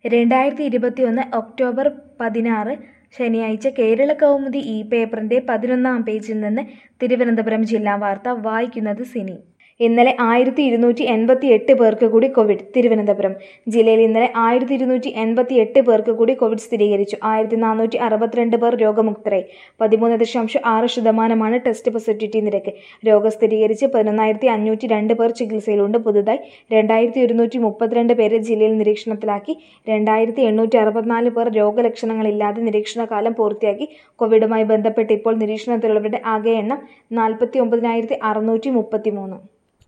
രണ്ടായിരത്തി ഇരുപത്തിയൊന്ന് ഒക്ടോബർ പതിനാറ് ശനിയാഴ്ച കേരള കൗമുദി ഈ പേപ്പറിന്റെ പതിനൊന്നാം പേജിൽ നിന്ന് തിരുവനന്തപുരം ജില്ലാ വാർത്ത വായിക്കുന്നത് സിനി ഇന്നലെ ആയിരത്തി ഇരുന്നൂറ്റി എൺപത്തി എട്ട് പേർക്ക് കൂടി കോവിഡ് തിരുവനന്തപുരം ജില്ലയിൽ ഇന്നലെ ആയിരത്തി ഇരുന്നൂറ്റി എൺപത്തി എട്ട് പേർക്ക് കൂടി കോവിഡ് സ്ഥിരീകരിച്ചു ആയിരത്തി നാനൂറ്റി അറുപത്തിരണ്ട് പേർ രോഗമുക്തരായി പതിമൂന്ന് ദശാംശം ആറ് ശതമാനമാണ് ടെസ്റ്റ് പോസിറ്റിവിറ്റി നിരക്ക് രോഗം സ്ഥിരീകരിച്ച് പതിനൊന്നായിരത്തി അഞ്ഞൂറ്റി രണ്ട് പേർ ചികിത്സയിലുണ്ട് പുതുതായി രണ്ടായിരത്തി ഒരുന്നൂറ്റി മുപ്പത്തിരണ്ട് പേരെ ജില്ലയിൽ നിരീക്ഷണത്തിലാക്കി രണ്ടായിരത്തി എണ്ണൂറ്റി അറുപത്തിനാല് പേർ രോഗലക്ഷണങ്ങളില്ലാതെ നിരീക്ഷണകാലം പൂർത്തിയാക്കി കോവിഡുമായി ബന്ധപ്പെട്ട് ഇപ്പോൾ നിരീക്ഷണത്തിലുള്ളവരുടെ ആകെ എണ്ണം നാൽപ്പത്തി ഒമ്പതിനായിരത്തി അറുന്നൂറ്റി മുപ്പത്തി മൂന്ന്